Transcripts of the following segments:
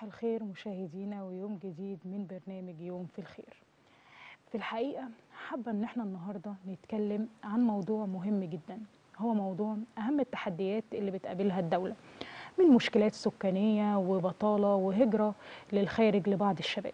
الخير مشاهدينا ويوم جديد من برنامج يوم في الخير في الحقيقة حابة ان احنا النهاردة نتكلم عن موضوع مهم جدا هو موضوع اهم التحديات اللي بتقابلها الدولة من مشكلات سكانية وبطالة وهجرة للخارج لبعض الشباب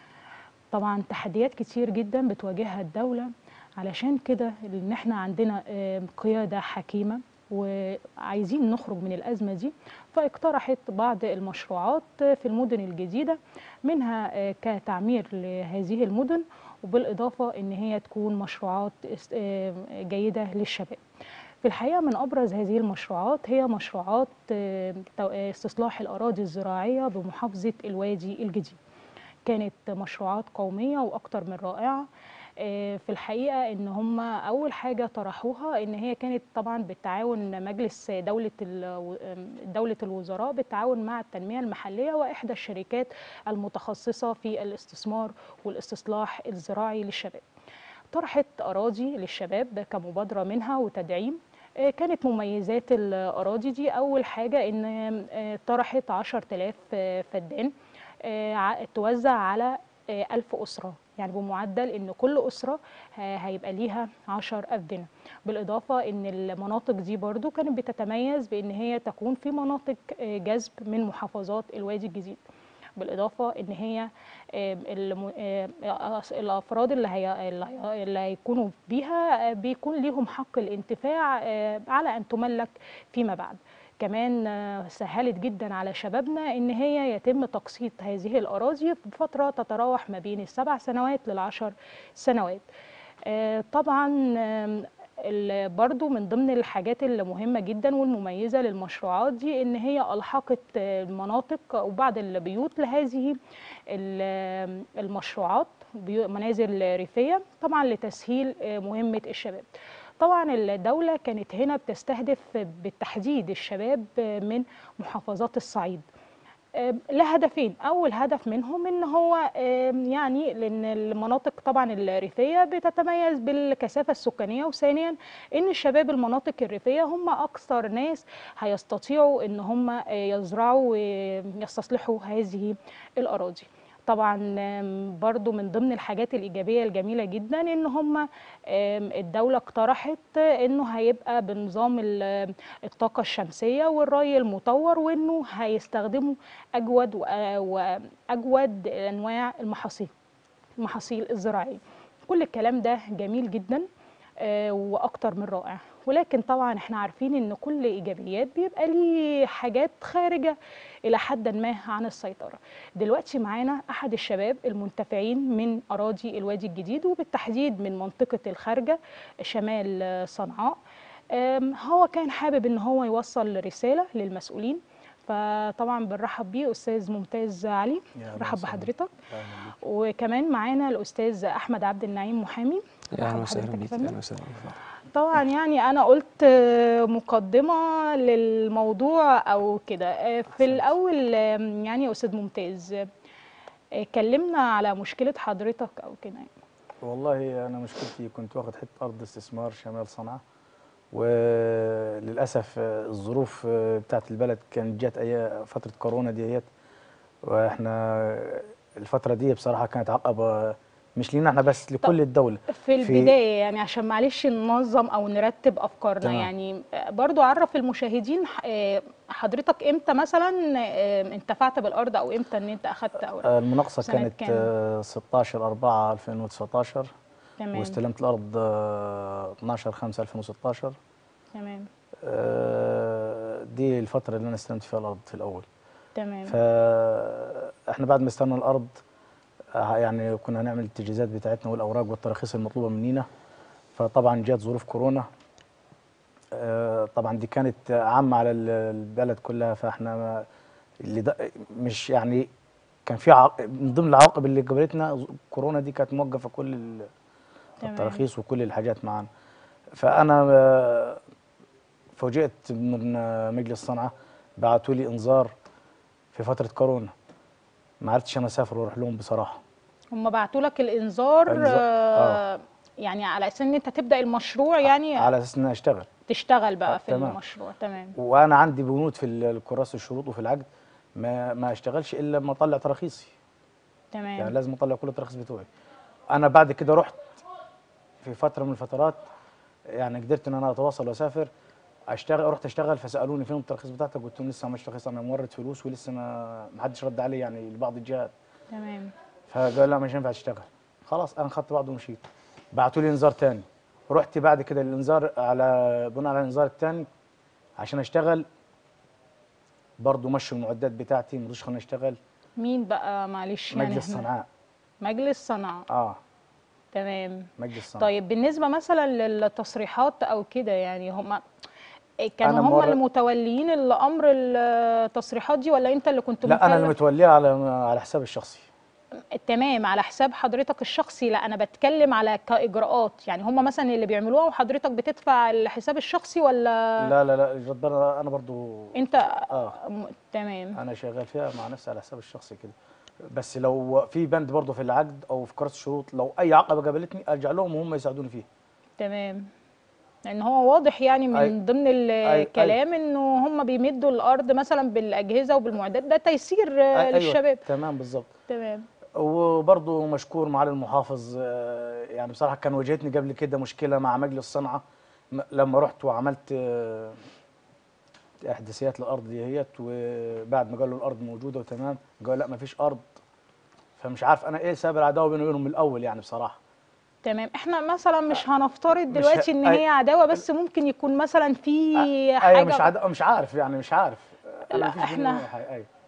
طبعا تحديات كتير جدا بتواجهها الدولة علشان كده ان احنا عندنا آه، قيادة حكيمة وعايزين نخرج من الأزمة دي فاقترحت بعض المشروعات في المدن الجديدة منها آه، كتعمير لهذه المدن وبالإضافة إن هي تكون مشروعات است- آه، جيدة للشباب في الحقيقة من أبرز هذه المشروعات هي مشروعات آه، تو- آه، استصلاح الأراضي الزراعية بمحافظة الوادي الجديد كانت مشروعات قومية وأكتر من رائعة آه، في الحقيقة إن هم أول حاجة طرحوها إن هي كانت طبعا بالتعاون مجلس دولة ال- دولة الوزراء بالتعاون مع التنمية المحلية وإحدى الشركات المتخصصة في الاستثمار والاستصلاح الزراعي للشباب طرحت أراضي للشباب كمبادرة منها وتدعيم آه، كانت مميزات الأراضي دي أول حاجة إن آه، طرحت 10000 آه، فدان آه، ع- توزع على آه، ألف أسرة يعني بمعدل إن كل أسرة ه- هيبقى ليها 10 أفدنة بالإضافة إن المناطق دي برضو كانت بتتميز بإن هي تكون في مناطق آه، جذب من محافظات الوادي الجديد بالإضافة إن هي آه، الم- آه، الأس- الأفراد اللي هي اللي هي- اللي هيكونوا بيها آه، بيكون ليهم حق الانتفاع آه، على أن تملك فيما بعد كمان آه، سهلت جدا على شبابنا ان هي يتم تقسيط هذه الاراضي بفتره تتراوح ما بين السبع سنوات للعشر سنوات آه، طبعا آم، ال- برضو من ضمن الحاجات اللي مهمة جدا والمميزة للمشروعات دي ان هي ألحقت آه، المناطق وبعض البيوت لهذه ال- المشروعات بيو- منازل ريفية طبعا لتسهيل آه، مهمة الشباب طبعا الدولة كانت هنا بتستهدف بالتحديد الشباب من محافظات الصعيد آم، لها هدفين اول هدف منهم ان هو آم، يعني لان المناطق طبعا الريفيه بتتميز بالكثافه السكانيه وثانيا ان الشباب المناطق الريفيه هم اكثر ناس هيستطيعوا ان هم آه، يزرعوا ويستصلحوا هذه الاراضي طبعا آم، برضو من ضمن الحاجات الإيجابية الجميلة جدا إن هم آم، الدولة اقترحت انه هيبقى بنظام ال- الطاقة الشمسية والري المطور وانه هيستخدموا اجود وأ- واجود انواع المحاصيل المحاصيل الزراعية كل الكلام ده جميل جدا آه، واكتر من رائع ولكن طبعا احنا عارفين ان كل ايجابيات بيبقى ليه حاجات خارجه الى حد ما عن السيطره دلوقتي معانا احد الشباب المنتفعين من اراضي الوادي الجديد وبالتحديد من منطقه الخارجه شمال آه، صنعاء آم، هو كان حابب ان هو يوصل رساله للمسؤولين فطبعا بنرحب بيه استاذ ممتاز علي يا أهلا رحب وسهلا. بحضرتك أهلا بيك. وكمان معانا الاستاذ احمد عبد النعيم محامي يا اهلا مرحبا وسهلا بحضرتك يا بيك فندم. اهلا وسهلا طبعا يعني انا قلت آه، مقدمه للموضوع او كده آه، في الاول آه، يعني يا استاذ ممتاز آه، كلمنا على مشكله حضرتك او كده يعني. والله انا مشكلتي كنت واخد حته ارض استثمار شمال صنعاء وللاسف آه، الظروف آه، بتاعت البلد كانت جت اي فتره كورونا ديت واحنا الفتره دي بصراحه كانت عقبه مش لينا احنا بس لكل الدوله في البدايه يعني عشان معلش ننظم او نرتب افكارنا تمام. يعني آه، برضو عرف المشاهدين آه، حضرتك امتى مثلا آه، انتفعت بالارض او امتى ان انت اخذت او آه، المناقصه سنة كانت كام؟ آه، 16 4 2019 تمام واستلمت الارض آه، 12 5 2016 تمام آه، دي الفتره اللي انا استلمت فيها الارض في الاول تمام فاحنا بعد ما استلمنا الارض آه، يعني كنا هنعمل التجهيزات بتاعتنا والاوراق والتراخيص المطلوبه مننا فطبعا جات ظروف كورونا آه، طبعا دي كانت عامه على ال- البلد كلها فاحنا ما- اللي ده مش يعني كان في عق- من ضمن العواقب اللي قابلتنا ز- كورونا دي كانت موقفه كل ال- تمام. التراخيص وكل الحاجات معانا فانا آه، فوجئت من آه، مجلس صنعاء بعتوا لي انذار في فتره كورونا ما عرفتش انا اسافر واروح لهم بصراحه هم بعتوا لك الانذار الإنذار- آه يعني على اساس ان انت تبدا المشروع يعني على اساس ان أنا اشتغل تشتغل بقى آه، في تمام. المشروع تمام وانا عندي بنود في ال- الكراس الشروط وفي العقد ما ما اشتغلش الا لما اطلع تراخيصي يعني تمام لازم اطلع كل التراخيص بتوعي انا بعد كده رحت في فتره من الفترات يعني قدرت ان انا اتواصل واسافر اشتغل رحت اشتغل فسالوني فين التراخيص بتاعتك قلت لهم لسه ما عملتش تراخيص انا مورد فلوس ولسه ما ما حدش رد علي يعني لبعض الجهات تمام فقال لا مش هينفع تشتغل خلاص انا خدت بعض ومشيت بعتوا لي انذار تاني رحت بعد كده الانذار على بناء على الانذار التاني عشان اشتغل برضه مشوا المعدات بتاعتي ما رضوش خلوني اشتغل مين بقى معلش يعني مجلس احنا- صنعاء مجلس صنعاء اه تمام مجلس صنعاء طيب بالنسبة مثلا للتصريحات أو كده يعني هم كانوا أنا هم مرة- المتوليين الأمر التصريحات دي ولا أنت اللي كنت لا انا اللي مكلف؟ متوليه على على حسابي الشخصي تمام على حساب حضرتك الشخصي لا أنا بتكلم على كإجراءات يعني هم مثلا اللي بيعملوها وحضرتك بتدفع الحساب الشخصي ولا لا لا لا الجدار انا برضو أنت اه م- تمام انا شغال فيها مع نفسي على حساب الشخصي كده بس لو في بند برضه في العقد او في كراسه الشروط لو اي عقبه قابلتني ارجع لهم وهم يساعدوني فيها تمام لان هو واضح يعني من أي- ضمن الكلام انه هم بيمدوا الارض مثلا بالاجهزه وبالمعدات ده تيسير آه، أي- للشباب تمام بالظبط تمام وبرضه مشكور معالي المحافظ آه، يعني بصراحه كان واجهتني قبل كده مشكله مع مجلس صنعاء م- لما رحت وعملت آه، احداثيات الارض ديت وبعد ما قالوا الارض موجوده وتمام قالوا لا ما فيش ارض فمش عارف انا ايه سبب العداوه بيني وبينهم من الاول يعني بصراحه تمام احنا مثلا مش هنفترض مش دلوقتي ه- ان أي- هي عداوه بس ممكن يكون مثلا في ايوه حاجه مش عاد... مش عارف يعني مش عارف انا لا، مفيش بيني إحنا- وبينهم أي حاجة. ايوه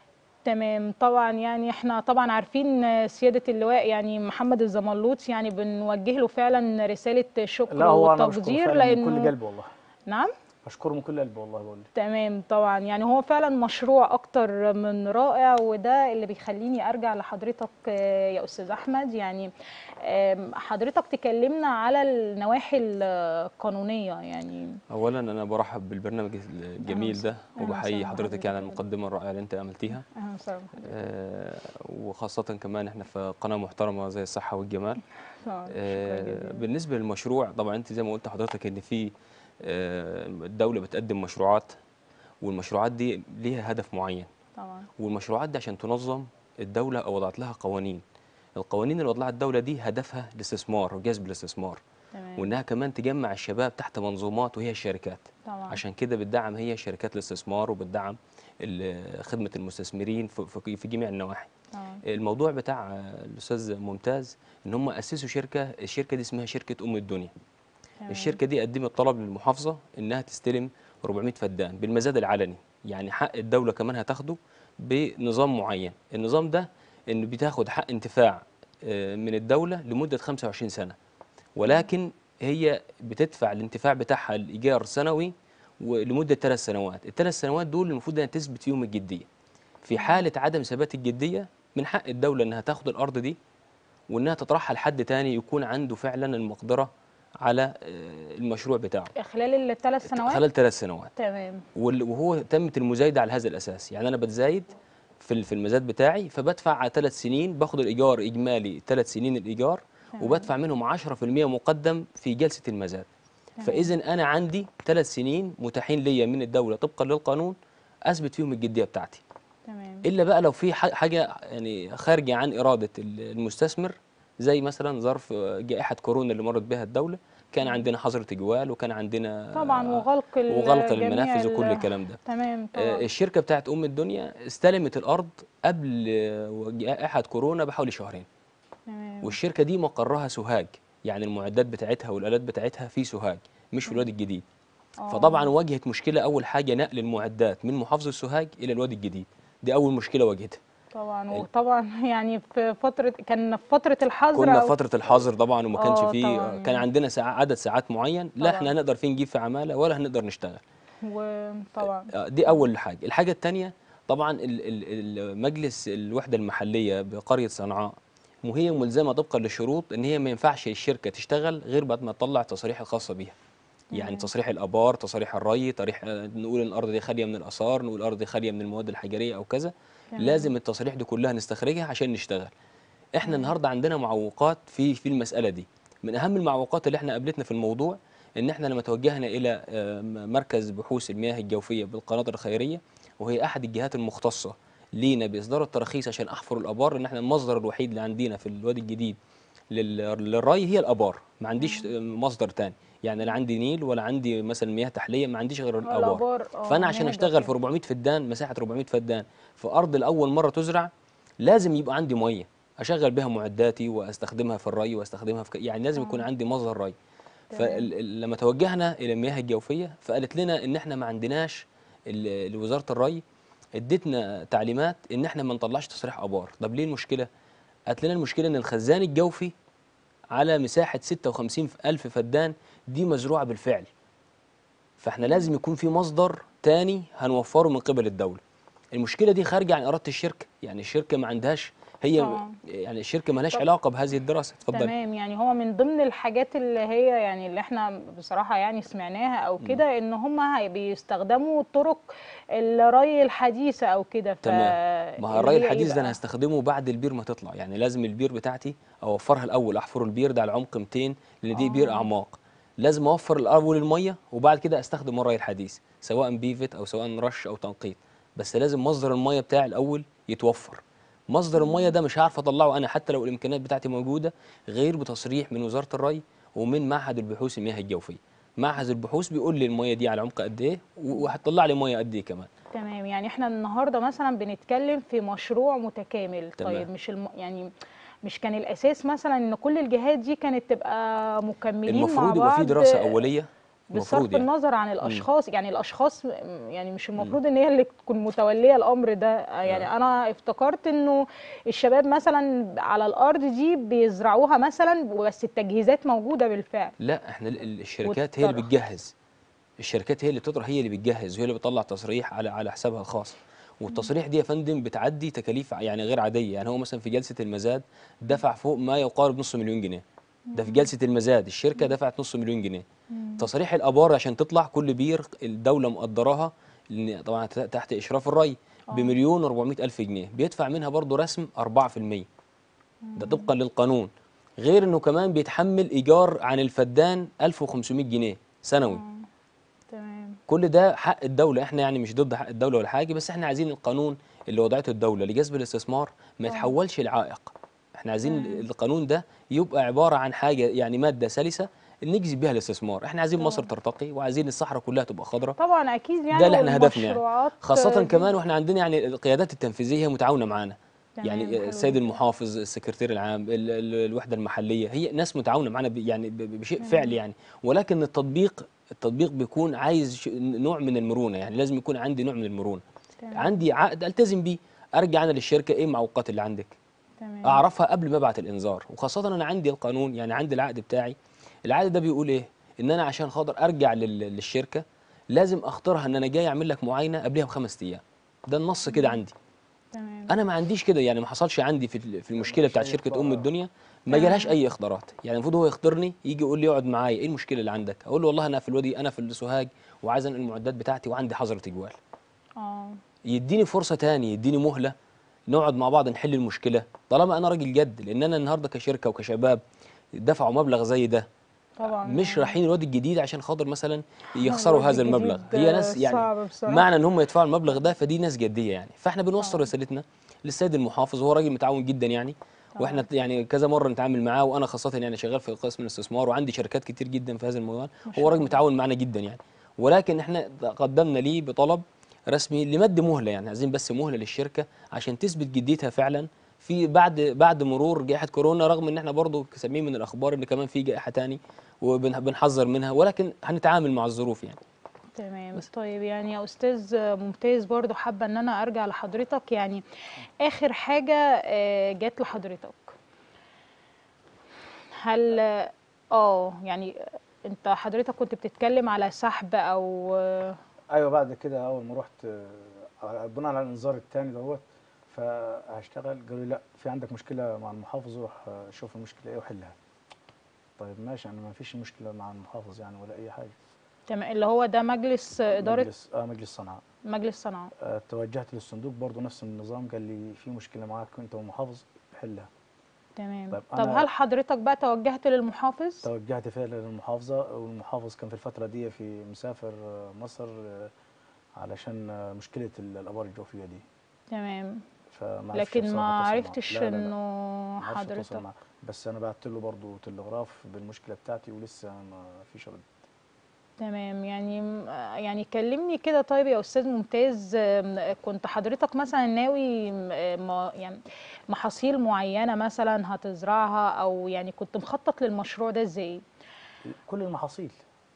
تمام طبعا يعني احنا طبعا عارفين سياده اللواء يعني محمد الزملوط يعني بنوجه له فعلا رساله شكر لا هو انا بشكره وتقدير فعلا من كل لانه قلبي والله نعم بشكره من كل قلبي والله بقول لك تمام طبعا يعني هو فعلا مشروع اكتر من رائع وده اللي بيخليني ارجع لحضرتك آه، يا استاذ احمد يعني آم، حضرتك تكلمنا على النواحي القانونيه يعني اولا انا برحب بالبرنامج الجميل ده أهلا وبحيي وسهلا حضرتك بحضرتك يعني على يا المقدمه الرائعه اللي انت عملتيها اهلا وسهلا بحضرتك. آه، وخاصه كمان احنا في قناه محترمه زي الصحه والجمال طبعاً، شكراً آه، جزيلاً. بالنسبه للمشروع طبعا انت زي ما قلت حضرتك ان في آه، الدوله بتقدم مشروعات والمشروعات دي ليها هدف معين طبعا والمشروعات دي عشان تنظم الدولة وضعت لها قوانين القوانين اللي وضعها الدولة دي هدفها الاستثمار وجذب الاستثمار تمام وإنها كمان تجمع الشباب تحت منظومات وهي الشركات طبعا عشان كده بتدعم هي شركات الاستثمار وبتدعم ال- خدمة المستثمرين في- في في جميع النواحي طبعا الموضوع بتاع آه، الأستاذ ممتاز إن هم أسسوا شركة الشركة دي اسمها شركة أم الدنيا تمام. الشركة دي قدمت طلب للمحافظة إنها تستلم 400 فدان بالمزاد العلني يعني حق الدولة كمان هتاخده بنظام معين النظام ده إنه بتاخد حق انتفاع آه، من الدولة لمدة 25 سنة ولكن هي بتدفع الانتفاع بتاعها الإيجار سنوي ولمدة ثلاث سنوات الثلاث سنوات دول المفروض انها تثبت فيهم الجدية في حالة عدم ثبات الجدية من حق الدولة انها تاخد الأرض دي وانها تطرحها لحد تاني يكون عنده فعلا المقدرة على آه، المشروع بتاعه خلال الثلاث سنوات خلال ثلاث سنوات تمام وال- وهو تمت المزايده على هذا الاساس يعني انا بتزايد في ال- في المزاد بتاعي فبدفع على ثلاث سنين باخد الايجار اجمالي ثلاث سنين الايجار تمام. وبدفع منهم 10% مقدم في جلسه المزاد تمام. فاذا انا عندي ثلاث سنين متاحين ليا من الدوله طبقا للقانون اثبت فيهم الجديه بتاعتي تمام الا بقى لو في ح- حاجه يعني خارجه عن اراده ال- المستثمر زي مثلا ظرف آه، جائحه كورونا اللي مرت بها الدوله كان عندنا حظر تجوال وكان عندنا طبعا وغلق ال- وغلق جميع المنافذ وكل ال- الكلام ده تمام آه، طبعا الشركه بتاعت ام الدنيا استلمت الارض قبل آه، جائحه كورونا بحوالي شهرين تمام والشركه دي مقرها سوهاج يعني المعدات بتاعتها والالات بتاعتها في سوهاج مش في الوادي الجديد آه. فطبعا واجهت مشكله اول حاجه نقل المعدات من محافظه سوهاج الى الوادي الجديد دي اول مشكله واجهتها طبعا وطبعا يعني في فتره كان في فتره الحظر كنا أو- في فتره الحظر طبعا وما كانش آه، فيه طبعاً. كان عندنا ساعة عدد ساعات معين لا طبعاً. احنا هنقدر فيه نجيب في عماله ولا هنقدر نشتغل وطبعا آه، دي اول حاجه الحاجه الثانيه طبعا ال- ال- ال- مجلس الوحده المحليه بقريه صنعاء وهي ملزمه طبقا للشروط ان هي ما ينفعش الشركه تشتغل غير بعد ما تطلع التصاريح الخاصه بيها يعني تصريح الابار تصريح الري تصريح آه، نقول ان الارض دي خاليه من الاثار نقول الارض دي خاليه من المواد الحجريه او كذا تمام. لازم التصاريح دي كلها نستخرجها عشان نشتغل احنا النهارده عندنا معوقات في في المساله دي من اهم المعوقات اللي احنا قابلتنا في الموضوع ان احنا لما توجهنا الى آه، م- مركز بحوث المياه الجوفيه بالقناطر الخيريه وهي احد الجهات المختصه لينا باصدار التراخيص عشان احفر الابار لان احنا المصدر الوحيد اللي عندنا في الوادي الجديد لل- للري هي الابار ما عنديش مصدر تاني يعني لا عندي نيل ولا عندي مثلا مياه تحليه ما عنديش غير الابار الآبار، آه، فانا عشان نادر اشتغل كده. في 400 فدان مساحه 400 فدان في ارض لاول مره تزرع لازم يبقى عندي ميه اشغل بها معداتي واستخدمها في الري واستخدمها في ك... يعني لازم يكون عندي مصدر ري فلما توجهنا الى المياه الجوفيه فقالت لنا ان احنا ما عندناش ال- وزاره الري ادتنا تعليمات ان احنا ما نطلعش تصريح ابار طب ليه المشكله قالت لنا المشكله ان الخزان الجوفي على مساحه 56 الف فدان دي مزروعه بالفعل فاحنا لازم يكون في مصدر تاني هنوفره من قبل الدوله المشكله دي خارجه عن اراده الشركه يعني الشركه ما عندهاش هي آه. يعني الشركه ما لهاش طب- علاقه بهذه الدراسه اتفضل تمام يعني هو من ضمن الحاجات اللي هي يعني اللي احنا بصراحة يعني سمعناها او كده ان هم هي- بيستخدموا طرق الري الحديثة او كده ف تمام ما هو اللي الري هي إيه الحديث ده انا بقى؟ هستخدمه بعد البير ما تطلع يعني لازم البير بتاعتي اوفرها الاول احفر البير ده على عمق 200 لان دي بير آه. اعماق لازم اوفر الاول الميه وبعد كده استخدم الري الحديث سواء بيفت او سواء رش او تنقيط بس لازم مصدر الميه بتاعي الاول يتوفر مصدر الميه ده مش هعرف اطلعه انا حتى لو الامكانيات بتاعتي موجوده غير بتصريح من وزاره الري ومن معهد البحوث المياه الجوفيه معهد البحوث بيقول لي الميه دي على عمق قد ايه و- وهتطلع لي ميه قد ايه كمان تمام يعني احنا النهارده مثلا بنتكلم في مشروع متكامل تمام. طيب مش الم... يعني مش كان الاساس مثلا ان كل الجهات دي كانت تبقى مكملين مع المفروض يبقى في بعض دراسه اوليه بصرف المفروض يعني النظر عن الاشخاص يعني الاشخاص م- يعني مش المفروض ان هي اللي تكون متوليه الامر ده يعني انا افتكرت انه الشباب مثلا على الارض دي بيزرعوها مثلا بس التجهيزات موجوده بالفعل لا احنا ال- ال- الشركات هي اللي والترخيص. بتجهز الشركات هي اللي بتطرح هي اللي بتجهز وهي اللي بتطلع تصريح على على حسابها الخاص والتصريح دي يا فندم بتعدي تكاليف يعني غير عاديه يعني هو مثلا في جلسه المزاد دفع فوق ما يقارب نص مليون جنيه ده في جلسه المزاد الشركه دفعت نص مليون جنيه تصاريح الابار عشان تطلع كل بير الدوله مقدراها لأن طبعا ت- تحت اشراف الري بمليون و400 الف جنيه بيدفع منها برضه رسم 4% ده طبقا للقانون غير انه كمان بيتحمل ايجار عن الفدان 1500 جنيه سنوي تمام كل ده حق الدوله احنا يعني مش ضد حق الدوله ولا حاجه بس احنا عايزين القانون اللي وضعته الدوله لجذب الاستثمار ما يتحولش لعائق احنا عايزين القانون ده يبقى عباره عن حاجه يعني ماده سلسه نجذب بيها الاستثمار احنا عايزين مصر ترتقي وعايزين الصحراء كلها تبقى خضراء طبعا اكيد يعني ده اللي احنا هدفنا يعني والمشروعات خاصة دي- كمان واحنا عندنا يعني القيادات التنفيذية هي متعاونة معانا تمام، يعني حلو السيد جدا. المحافظ السكرتير العام ال- ال- الوحدة المحلية هي ناس متعاونة معانا ب- يعني ب- ب- بشيء فعلي يعني ولكن التطبيق التطبيق بيكون عايز ش- نوع من المرونة يعني لازم يكون عندي نوع من المرونة تمام. عندي عقد التزم بيه ارجع انا للشركة ايه المعوقات اللي عندك تمام اعرفها قبل ما ابعت الانذار وخاصه انا عندي القانون يعني عندي العقد بتاعي العقد ده بيقول ايه ان انا عشان خاطر ارجع لل- للشركه لازم اختارها ان انا جاي اعمل لك معاينه قبلها بخمس ايام ده النص كده عندي تمام انا ما عنديش كده يعني ما حصلش عندي في ال- في المشكله بتاعت شيء شركه ام إخبار. الدنيا ما تمام. جالهاش اي اخطارات يعني المفروض هو يختارني يجي يقول لي يقعد معايا ايه المشكله اللي عندك اقول له والله انا في الوادي انا في السوهاج وعايز انقل المعدات بتاعتي وعندي حظر تجوال اه يديني فرصه تاني يديني مهله نقعد مع بعض نحل المشكله طالما انا راجل جد لان انا النهارده كشركه وكشباب دفعوا مبلغ زي ده طبعا مش رايحين الوادي الجديد عشان خاطر مثلا يخسروا الوادي هذا المبلغ الجديد هي ناس يعني صعب بصراحة. معنى ان هم يدفعوا المبلغ ده فدي ناس جديه يعني فاحنا بنوصل رسالتنا للسيد المحافظ هو راجل متعاون جدا يعني واحنا يعني كذا مره نتعامل معاه وانا خاصه يعني شغال في قسم الاستثمار وعندي شركات كتير جدا في هذا الموضوع هو راجل متعاون معانا جدا يعني ولكن احنا قدمنا ليه بطلب رسمي لمد مهله يعني عايزين بس مهله للشركه عشان تثبت جديتها فعلا في بعد بعد مرور جائحه كورونا رغم ان احنا برضو سامعين من الاخبار ان كمان في جائحه تاني وبنحذر منها ولكن هنتعامل مع الظروف يعني تمام طيب يعني يا استاذ ممتاز برضو حابه ان انا ارجع لحضرتك يعني اخر حاجه آه، جت لحضرتك هل اه يعني انت حضرتك كنت بتتكلم على سحب او آه، ايوه بعد كده اول ما رحت آه، بناء على الانذار الثاني دوت فهشتغل قالوا لي لا في عندك مشكله مع المحافظ روح آه، شوف المشكله ايه وحلها طيب ماشي انا ما فيش مشكله مع المحافظ يعني ولا اي حاجه تمام اللي هو ده مجلس اداره مجلس اه مجلس صنعاء مجلس صنعاء آه توجهت للصندوق برضه نفس النظام قال لي في مشكله معاك انت والمحافظ حلها تمام طيب طب أنا- هل حضرتك بقى توجهت للمحافظ توجهت فعلا للمحافظه والمحافظ كان في الفتره دي في مسافر آه، مصر آه، علشان آه، مشكله ال- الابار الجوفيه دي تمام فما عرفتش لكن بصراحة ما أتواصل معاه. عرفتش لا لا لا. انه ما عرفتش أتواصل حضرتك معاه. بس انا بعت له برضه تلغراف بالمشكله بتاعتي ولسه ما فيش رد تمام يعني يعني كلمني كده طيب يا استاذ ممتاز آم، كنت حضرتك مثلا ناوي آم، ما- يعني محاصيل معينه مثلا هتزرعها او يعني كنت مخطط للمشروع ده ازاي كل المحاصيل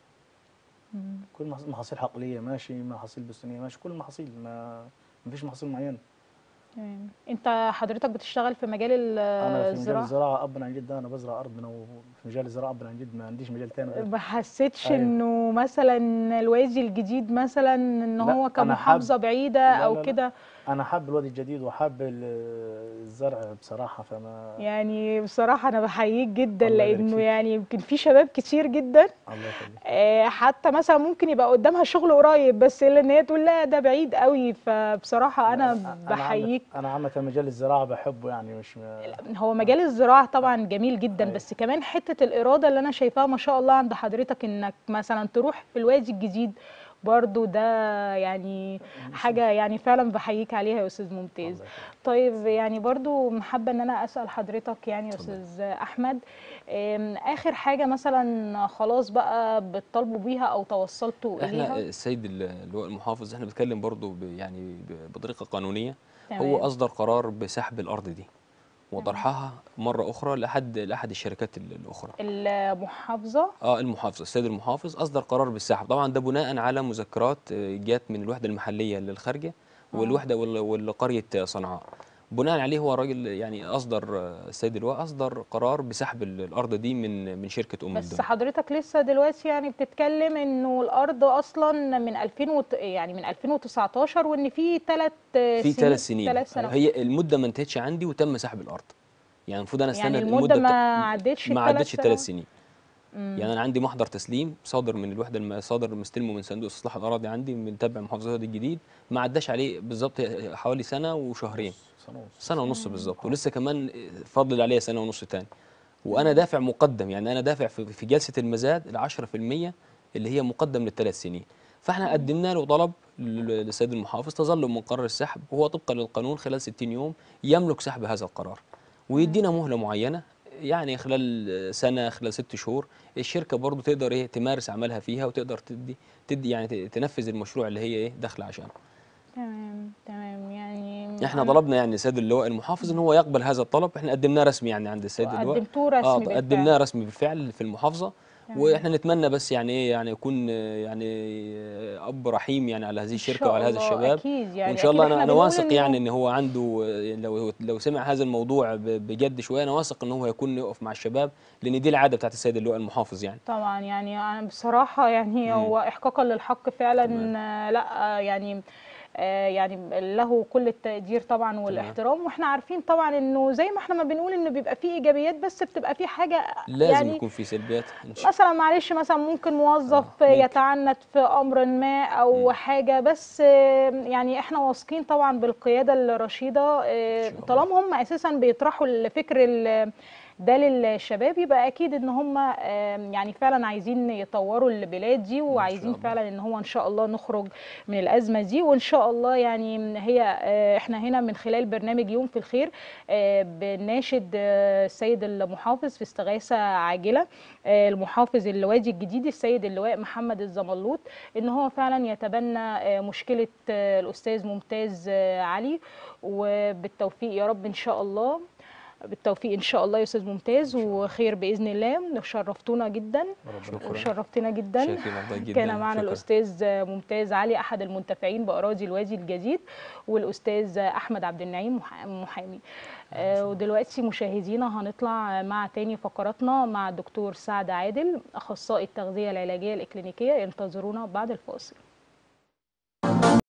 كل المحاصيل محاصيل حقليه ماشي محاصيل بستانيه ماشي كل المحاصيل ما ما فيش محاصيل معينه تمام انت حضرتك بتشتغل في مجال ال- انا في مجال الزراعه الزراعه ابا عن جد انا بزرع ارضنا وفي مجال الزراعه ابا عن جد ما عنديش مجال تاني غير ما حسيتش أيوة. انه مثلا الوادي الجديد مثلا ان لا، هو أنا كمحافظه حابب- بعيده لا، لا، او لا. كده انا حابب الوادي الجديد وحابب ال- الزرع بصراحه فما يعني بصراحه انا بحييك جدا الله يبارك لانه فيك. يعني يمكن في شباب كتير جدا الله يخليك آه، حتى مثلا ممكن يبقى قدامها شغل قريب بس الا ان هي تقول لا ده بعيد قوي فبصراحه انا عامة- بحييك انا عامه مجال الزراعه بحبه يعني مش ما هو مجال الزراعه طبعا جميل جدا أيوة. بس كمان حته الاراده اللي انا شايفاها ما شاء الله عند حضرتك انك مثلا تروح في الوادي الجديد برضو ده يعني حاجه يعني فعلا بحييك عليها يا استاذ ممتاز الله يخليك. طيب يعني برضو حابة ان انا اسأل حضرتك يعني يا اتفضل. استاذ احمد آم، اخر حاجة مثلا خلاص بقى بتطالبوا بيها او توصلتوا احنا اليها السيد اللواء المحافظ احنا بنتكلم برضه ب- يعني ب- بطريقه قانونيه تمام. هو اصدر قرار بسحب الارض دي وطرحها مره اخرى لحد لاحد الشركات ال- الاخرى المحافظة اه المحافظ السيد المحافظ اصدر قرار بالسحب طبعا ده بناء على مذكرات آه، جات من الوحده المحليه للخارجه والوحده وال- والقريه صنعاء بناء عليه هو راجل يعني اصدر آه، السيد اللواء اصدر قرار بسحب ال- الارض دي من من شركه ام بس الدنيا حضرتك لسه دلوقتي يعني بتتكلم انه الارض اصلا من 2000 وت... يعني من 2019 وان في ثلاث في ثلاث سنين ثلاث سنوات هي المده ما انتهتش عندي وتم سحب الارض يعني المفروض انا استنى يعني المدة ما بتا- عدتش ما الثلاث عدتش الثلاث سنوات؟ سنين يعني انا عندي محضر تسليم صادر من الوحده الم... صادر مستلمه من صندوق استصلاح الاراضي عندي من تبع محافظه الوادي الجديد ما عداش عليه بالظبط حوالي سنه وشهرين سنه ونص سنه ونص بالظبط ولسه كمان فاضل عليها سنه ونص تاني وانا دافع مقدم يعني انا دافع في في جلسه المزاد ال 10% اللي هي مقدم للثلاث سنين فاحنا قدمنا له طلب لل- للسيد المحافظ تظلم من قرار السحب وهو طبقا للقانون خلال 60 يوم يملك سحب هذا القرار ويدينا مهله معينه يعني خلال سنه خلال ست شهور الشركه برضو تقدر ايه تمارس عملها فيها وتقدر تدي تدي يعني ت- تنفذ المشروع اللي هي ايه داخله عشانه تمام تمام يعني احنا أنا- طلبنا يعني السيد اللواء المحافظ ان هو يقبل هذا الطلب احنا قدمناه رسمي يعني عند السيد اللواء قدمتوه رسمي اه بالفعل. قدمناه رسمي بالفعل في المحافظه تمام. واحنا نتمنى بس يعني ايه يعني يكون آه، يعني آه، اب رحيم يعني على هذه إن الشركه شاء وعلى هذا الله، الشباب أكيد يعني وان شاء الله أكيد انا إحنا انا بنقول واثق إنه- يعني ان هو عنده آه، لو لو سمع هذا الموضوع ب- بجد شويه انا واثق ان هو هيكون يقف مع الشباب لان دي العاده بتاعت السيد اللواء المحافظ يعني طبعا يعني انا بصراحه يعني هو احقاقا للحق فعلا تمام. آه، لا آه، يعني آه، يعني له كل التقدير طبعا والاحترام واحنا عارفين طبعا انه زي ما احنا ما بنقول انه بيبقى فيه ايجابيات بس بتبقى فيه حاجه لازم يعني يكون في سلبيات إن شاء- مثلا معلش مثلا ممكن موظف آه، ممكن. يتعنت في امر ما او حاجه بس آه، يعني احنا واثقين طبعا بالقياده الرشيده آه، شاء الله. طالما هم اساسا بيطرحوا الفكر ال- ده للشباب يبقى اكيد ان هم آه، يعني فعلا عايزين يطوروا البلاد دي وعايزين الله. فعلا ان هو ان شاء الله نخرج من الازمه دي وان شاء الله يعني هي آه، احنا هنا من خلال برنامج يوم في الخير آه، بناشد آه، السيد المحافظ في استغاثه عاجله آه، المحافظ الوادي الجديد السيد اللواء محمد الزملوط ان هو فعلا يتبنى آه، مشكله آه، الاستاذ ممتاز آه، علي وبالتوفيق يا رب ان شاء الله بالتوفيق ان شاء الله يا استاذ ممتاز وخير باذن الله شرفتونا جدا ربنا شكراً. وشرفتنا جدا شاكرين والله جدا كان معنا شكراً. الاستاذ ممتاز علي احد المنتفعين باراضي الوادي الجديد والاستاذ احمد عبد النعيم محا- محامي آه، ودلوقتي مشاهدينا هنطلع مع تاني فقراتنا مع الدكتور سعد عادل اخصائي التغذيه العلاجيه الاكلينيكيه انتظرونا بعد الفاصل